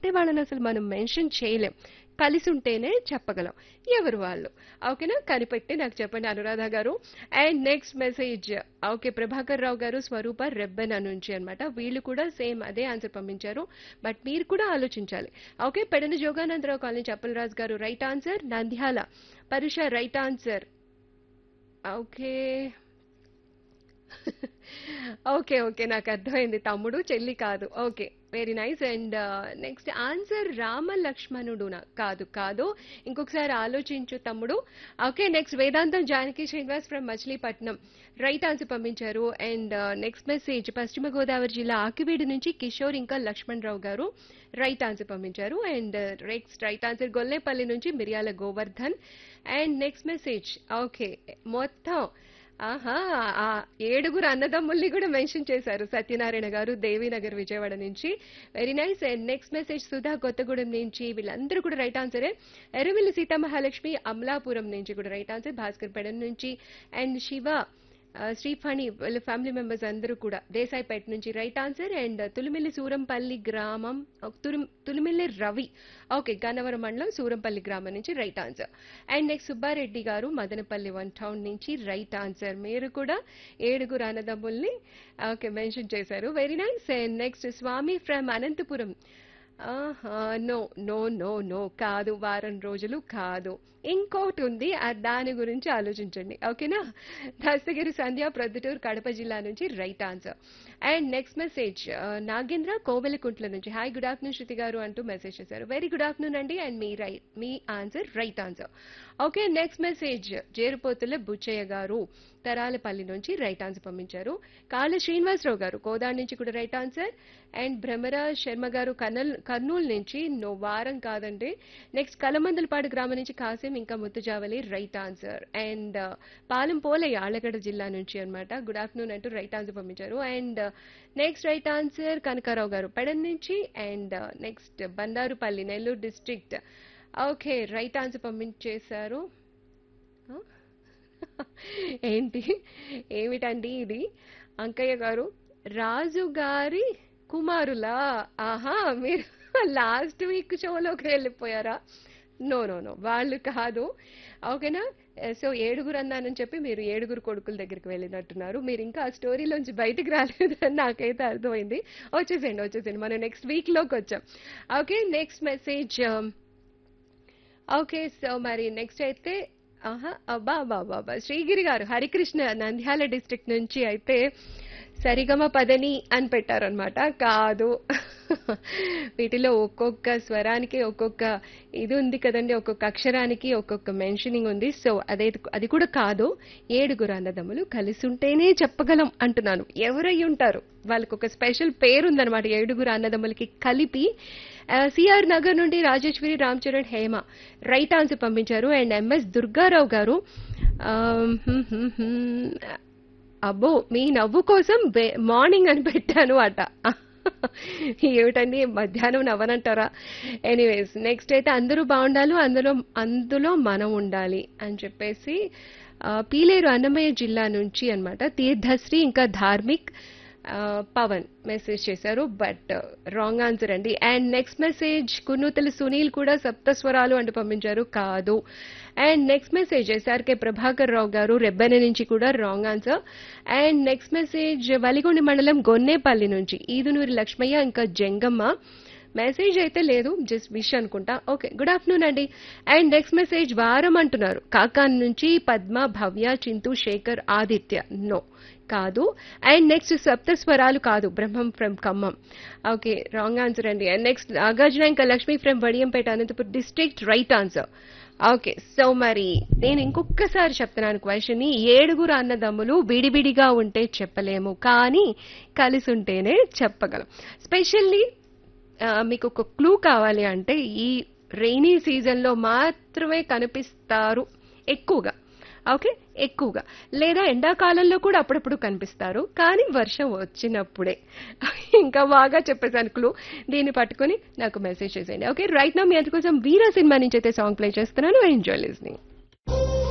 ఉంటే వాళ్ళని అసలు మనం మెన్షన్ చేయలేం కలిసి ఉంటేనే చెప్పగలం ఎవరు వాళ్ళు ఓకేనా కనిపెట్టి నాకు చెప్పండి అనురాధ గారు and next message okay Prabhakar Rao గారు స్వరూప రెబ్బెన నుంచి అన్నమాట వీళ్ళు కూడా సేమ్ అదే ఆన్సర్ పంపించారు బట్ మీరు కూడా ఆలోచించాలి ఓకే పెడన జోగానందరావు కాలనీ చప్పలరాజు గారు right answer Nandyala Parusha right answer okay okay okay నాకు అర్థమైంది తమ్ముడు చెల్లి కాదు okay very nice and next answer Rama Lakshmanudu కాదు కాదు ఇంకొకసారి ఆలోచించు తమ్ముడు okay next Vedantam Janaki Srinivas from Machilipatnam right answer పంపించారు and next message Paschima Godavari జిల్లా ఆకివీడు నుంచి కిషోర్ ఇంకా లక్ష్మణ్ రావు గారు రైట్ ఆన్సర్ పంపించారు and next right answer Gollepalli నుంచి Miriyala Govardhan and next message okay మొత్తం ఆహా ఆ ఏడుగురు అన్నదమ్ముల్ని కూడా మెన్షన్ చేశారు సత్యనారాయణ గారు దేవీనగర్ విజయవాడ నుంచి very nice and next message Sudha Kothagudem నుంచి వీళ్ళందరూ కూడా రైట్ ఆన్సరే ఎరుమిల్లి సీతామహాలక్ష్మి అమలాపురం నుంచి కూడా రైట్ ఆన్సర్ భాస్కర్ పెడన్ నుంచి అండ్ శివ ఆ, శ్రీఫణి వాళ్ళ ఫ్యామిలీ మెంబర్స్ అందరూ కూడా దేశాయిపేట నుంచి right answer and Tulimilli Surampalli గ్రామం ఆ, తురు- తులిమిల్లి రవి ఓకే గన్నవరం మండలం సూరంపల్లి గ్రామం నుంచి right answer and next Subbareddy గారు మదనపల్లి వన్ టౌన్ నుంచి రైట్ ఆన్సర్ మీరు కూడా ఏడుగురు అన్నదమ్ముల్ని ఓకే మెన్షన్ చేశారు very nice and next Swami from Anantapur no no no no కాదు వారం రోజులు కాదు ఇంకోటి ఉంది ఆ దాని గురించి ఆలోచించండి ఓకేనా దస్తగిరి సంధ్య ప్రొద్దుటూరు కడప జిల్లా నుంచి right answer and next message Nagendra Koilkuntla నుంచి హాయ్ గుడ్ ఆఫ్టర్నూన్ శృతి గారు అంటూ మెసేజ్ చేశారు వెరీ గుడ్ ఆఫ్టర్నూన్ అండి అండ్ మీ రైట్ మీ answer right answer okay next message Jerupothula Butchaiah గారు తరాలపల్లి నుంచి రైట్ ఆన్సర్ పంపించారు కాళ్ళ శ్రీనివాసరావు గారు కోదాడ్ నుంచి కూడా right answer and Bhramara Sharma గారు కర్నల్ కర్నూలు నుంచి నో వారం కాదండి నెక్స్ట్ కలమందలపాడు గ్రామం నుంచి కాసిం ఇంకా Muthujavali right answer and Palem Polaiah Allagadda జిల్లా నుంచి అన్నమాట గుడ్ ఆఫ్టర్నూన్ అంటూ రైట్ ఆన్సర్ పంపించారు and next right answer Kanakarao గారు పెడన్ నుంచి and next Bandarupalli Nellore district okay right answer పంపించేశారు ఆ? ఏంటి ఏమిటండి ఇది అంకయ్య గారు రాజు గారి కుమారులా ఆహా మీరు లాస్ట్ వీక్ షోలోకి వెళ్ళిపోయారా నో నో నో వాళ్ళు కాదు ఓకేనా సో ఏడుగురు అన్నానని చెప్పి మీరు ఏడుగురు కొడుకుల దగ్గరికి వెళ్ళినట్టున్నారు మీరు ఇంకా ఆ స్టోరీలోంచి బయటికి రాలేదని నాకైతే అర్థమైంది వచ్చేసేయండి వచ్చేసేయండి మనం నెక్స్ట్ వీక్లోకి వచ్చాం okay next message okay so మరి నెక్స్ట్ అయితే ఆహా అబ్బా అబ్బా అబ్బా అబ్బా శ్రీగిరి గారు హరికృష్ణ నంద్యాల డిస్ట్రిక్ట్ నుంచి అయితే సరిగమ పదని అని పెట్టారనమాట కాదు వీటిలో ఒక్కొక్క స్వరానికి ఒక్కొక్క ఇది ఉంది కదండి ఒక్కొక్క అక్షరానికి ఒక్కొక్క మెన్షనింగ్ ఉంది సో అదే అది కూడా కాదు ఏడుగురు అన్నదమ్ములు కలిసి ఉంటేనే చెప్పగలం అంటున్నాను ఎవరై ఉంటారు వాళ్ళకి ఒక స్పెషల్ పేరు ఉందన్నమాట ఏడుగురు అన్నదమ్ములకి కలిపి సిఆర్ నగర్ నుండి రాజేశ్వరి రామ్ చరణ్ హేమ రైట్ ఆన్సర్ పంపించారు అండ్ ఎంఎస్ దుర్గారావు గారు ఆమ్, హ్మ్, హ్మ్, హ్మ్. అబ్బో మీ నవ్వు కోసం వే- మార్నింగ్ అని పెట్టాను అట ఏమిటండి మధ్యాహ్నం నవ్వనంటారా ఎనీవేస్ నెక్స్ట్ అయితే అందరూ బాగుండాలి అందులో అందులో మనం ఉండాలి అని చెప్పేసి ఆ, పీలేరు అన్నమయ్య జిల్లా నుంచి అన్నమాట తీర్థశ్రీ ఇంకా ధార్మిక్ ఆ, పవన్ మెసేజ్ చేశారు బట్ రాంగ్ ఆన్సర్ అండి and next message Kunnuthala Sunil కూడా సప్తస్వరాలు అంటూ పంపించారు కాదు and next message SRK Prabhakar Rao గారు రెబ్బెన నుంచి కూడా wrong answer and next message Valigondi మండలం గొన్నేపల్లి నుంచి ఈదునూరి లక్ష్మయ్య ఇంకా జంగమ్మ మెసేజ్ అయితే లేదు జస్ట్ విష్ అనుకుంటా ఓకే గుడ్ ఆఫ్టర్నూన్ అండి అండ్ నెక్స్ట్ మెసేజ్ వారం అంటున్నారు కాకాన్ నుంచి పద్మ భవ్య చింతు శేఖర్ ఆదిత్య నో కాదు అండ్ నెక్స్ట్ సప్త స్వరాలు కాదు Brahmam from Khammam okay wrong answer అండి అండ్ నెక్స్ట్ నాగార్జున ఇంకా Lakshmi from Vadiyampeta Anantapuram district right answer okay so మరి నేను ఇంకొకసారి చెప్తున్నాను క్వశ్చన్ ని ఏడుగురు అన్నదమ్ములు విడివిడిగా ఉంటే చెప్పలేము కానీ కలిసి ఉంటేనే చెప్పగలం స్పెషల్లీ ఆ, మీకు ఒక క్లూ కావాలి అంటే ఈ రెయినీ సీజన్లో మాత్రమే కనిపిస్తారు ఎక్కువగా ఓకే ఎక్కువగా లేదా ఎండాకాలంలో కూడా అప్పుడప్పుడు కనిపిస్తారు కానీ వర్షం వచ్చినప్పుడే ఇంకా బాగా చెప్పేసాను క్లూ దీన్ని పట్టుకొని నాకు మెసేజ్ చేసేయండి ఓకే రైట్ నా మీ అందుకోసం వీరా సినిమా నుంచి అయితే సాంగ్ ప్లే చేస్తున్నాను ఎంజాయ్ లిస్నింగ్